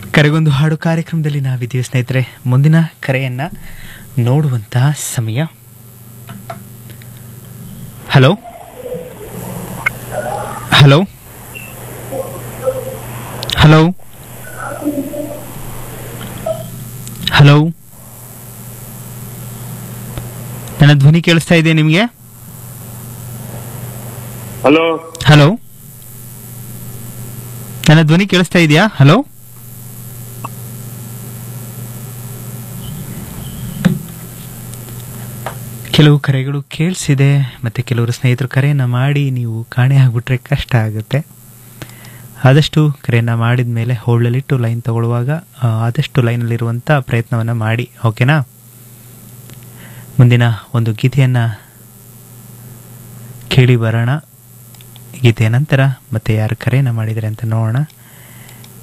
ಕರೆಗೊಂದು ಹಾಡು ಕಾರ್ಯಕ್ರಮದಲ್ಲಿ ನಾವಿದ್ದೀವಿ ಸ್ನೇಹಿತರೆ ಮುಂದಿನ ಕರೆಯನ್ನ ನೋಡುವಂತಹ ಸಮಯ ಹಲೋ ಹಲೋ ಹಲೋ ಹಲೋ ನನ್ನ ಧ್ವನಿ ಕೇಳಿಸ್ತಾ ಇದೆ ನಿಮಗೆ ಹಲೋ ಹಲೋ ನನ್ನ ಧ್ವನಿ ಕೇಳಿಸ್ತಾ ಇದೆಯಾ ಹಲೋ ಕೆಲವು ಕರೆಗಳು ಕೇಳಿಸಿದೆ ಮತ್ತೆ ಕೆಲವರು ಸ್ನೇಹಿತರು ಕರೆಯನ್ನ ಮಾಡಿ ನೀವು ಕಾಣೆ ಆಗ್ಬಿಟ್ರೆ ಕಷ್ಟ ಆಗುತ್ತೆ ಆದಷ್ಟು ಕರೆಯನ್ನ ಮಾಡಿದ ಮೇಲೆ ಹೋಲ್ಡಲ್ಲಿಟ್ಟು ಲೈನ್ ತಗೊಳ್ಳುವಾಗ ಆ, ಆದಷ್ಟು ಲೈನಲ್ಲಿರುವಂಥ ಪ್ರಯತ್ನವನ್ನು ಮಾಡಿ ಓಕೆನಾ ಮುಂದಿನ ಒಂದು ಗೀತೆಯನ್ನು ಕೇಳಿ ಬರೋಣ ಗೀತೆಯ ನಂತರ ಮತ್ತೆ ಯಾರು ಕರೆಯನ್ನ ಮಾಡಿದರೆ ಅಂತ ನೋಡೋಣ